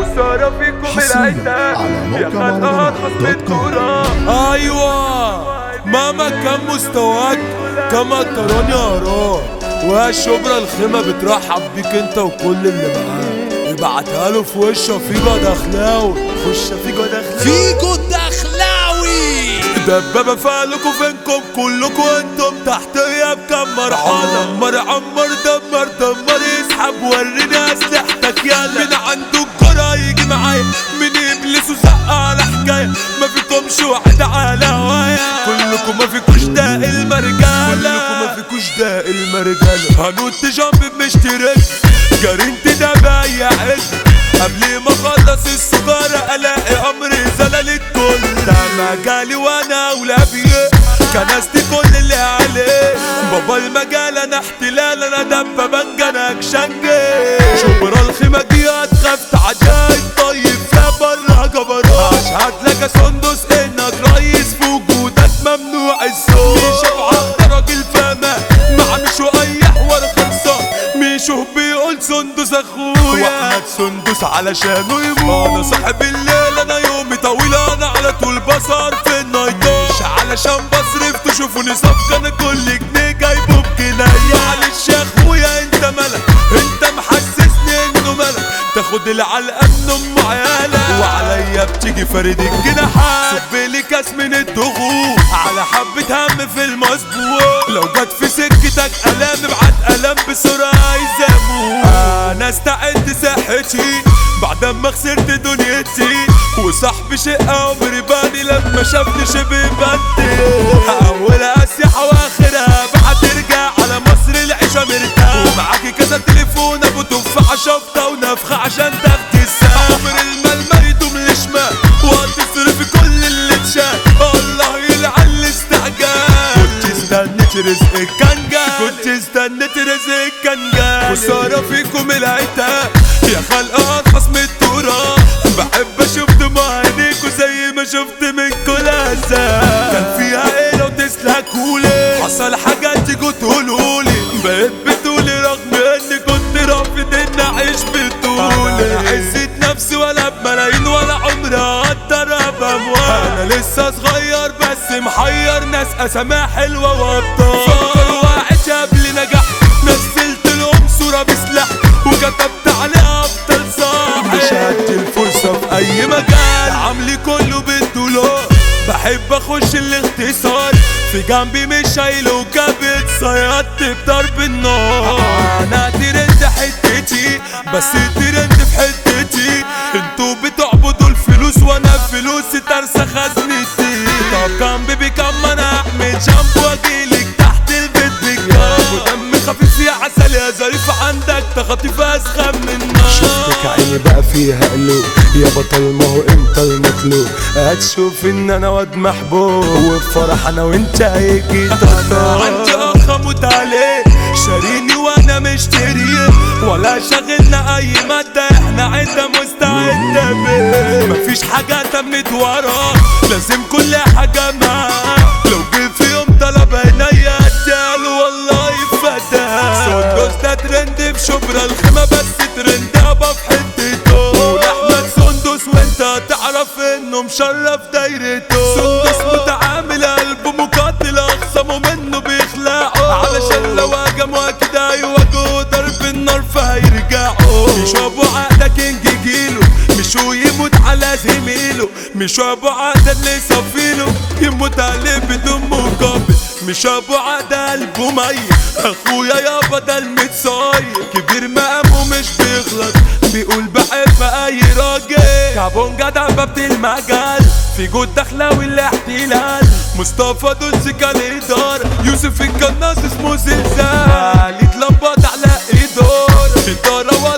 خسارة فيكم حصرياً العتاب على يا موقع خلقها مهرجانات خصم دوت كوم. التراب ايوه مهما كان مستواك كما تراني اراك وشبرا الخيمة بترحب بيك انت وكل اللي معاك ابعتها له في وشه فيجو دخلاوي خش فيكو دخل فيجو دخلاوي دبابة فعلكوا فينكم كلكوا انتم تحتية بكم مرحلة عمر عمر دمر دمر اسحب وريني اسلحتك يلا من عنده الجرأة يجي معايا من ابليس وزق على حكاية ما فيكمش واحد على هوايا كلكم ما فيكوش ده المرجالة كلكم ما فيكوش ده المرجالة هنوت جنب مشترك جرينت ده بايع قبل ما اخلص السجارة الاقي امر زلل الكل ده مجالي وانا ولابيه كنستي كل اللي عليه بابا المجال انا احتلال انا دبة بنجا انا اكشنجي شبرا الخيمة دي هتخاف تعدي طيب يا برا جبروت اشهد لك يا سندس انك رئيس في وجودك ممنوع الصوت مش عقد راجل فما مع مش اي حوار خلصان ميشو بيقول سندس اخويا واحمد سندس علشانه يموت انا صاحب الليل انا يومي طويل انا على طول بصر في النايتات مش علشان بصرف تشوفوني صفقة انا كل جنيه جايبه بجنيه معلش يا اخويا انت ملك انت محسسني انه ملك تاخد العلقة من ام عيالك وعليا بتيجي فرد الجناحات صب لي كاس من الضغوط على حبة هم في المسبوق لو جت في سكتك الام ابعت الام بسرعة عايز اموت انا استعد صحتي بعد ما خسرت دنيتي وصاحبي شق عمري باني لما شافني شبه بنتي اول اسيحة واخرها بعد ترجع على مصر العيشة مرتاح ومعاكي كذا تليفون ابو تفاحة شفطة ونفخة عشان تاخدي الساعة عمر المال ما يدوم لشمال وهتصرفي كل اللي اتشاف الله يلعن الاستعجال كنت استنيت رزقك كان جاي كنت استنيت رزقك كان جاي خسارة فيكم العتاب يا خلقها ارخص من التراب بحب اشوف دموع عينيكوا زي ما شفت منكوا العذاب كان فيها ايه لو تسلكولي حصل حاجة تيجوا تقولولي بقيت بتقولي رغم اني كنت رافض اني اعيش بطولي عزت نفسي ولا بملايين ولا عمري اقدر ابقى اموال انا لسه صغير بس محير ناس اساميها حلوه وابطال فكر واعيش قبل نجاح نزلت لهم صوره بسلاح وكتبت عليها افضل صاحب شهدت الفرصه في اي مجال عملي كله بالدولار بحب اخش الاختصار في جنبي مش شايله وجابت صيادت بضرب النار انا ترند حتتي بس ترند في حتتي انتوا بتعبدوا الفلوس وانا فلوسي ترسى خزنتي طب كان بيبي كم انا احمل شامبو واجيلك تحت البيت بكام ودمي خفيف يا عسل يا ظريف عندك تخطيف اسخن من النار شفتك عيني بقى فيها قلوب يا بطل ما هو انت المطلوب هتشوف ان انا واد محبوب وبفرح انا وانت هيجي تختار عندي اخ اموت عليه شاريني وانا مشتريه ولا شاغلنا اي مادة احنا عدة مستعدة بيه مفيش حاجة تمت وراه لازم كل حاجة معاه لو جه في يوم طلب عينيا اداله والله فدا سندس ده ترند في شبرا الخيمة بس ترند ابا في حتته واحمد سندس وانت تعرف انه مشرف دايرته سندس متعامل قلبه مقاتل اخصمه منه بيخلعوا علشان لو هجموا كده يواجهوا ضرب النار فهيرجعوا مش ابو عقده كينج جيله مش هو يموت على زميله مش ابو عقده اللي صفيله يموت عليه بدون مقابل مش ابو عقده قلبه ميت اخويا يابا ده المتصاير كبير مقامه مش بيغلط بيقول بحب اي راجل كابون جدع بابت المجال في جود دخلاوي الاحتلال مصطفى دونسك الاداره يوسف القناص اسمه زلزال يتلبط على ايدور اداره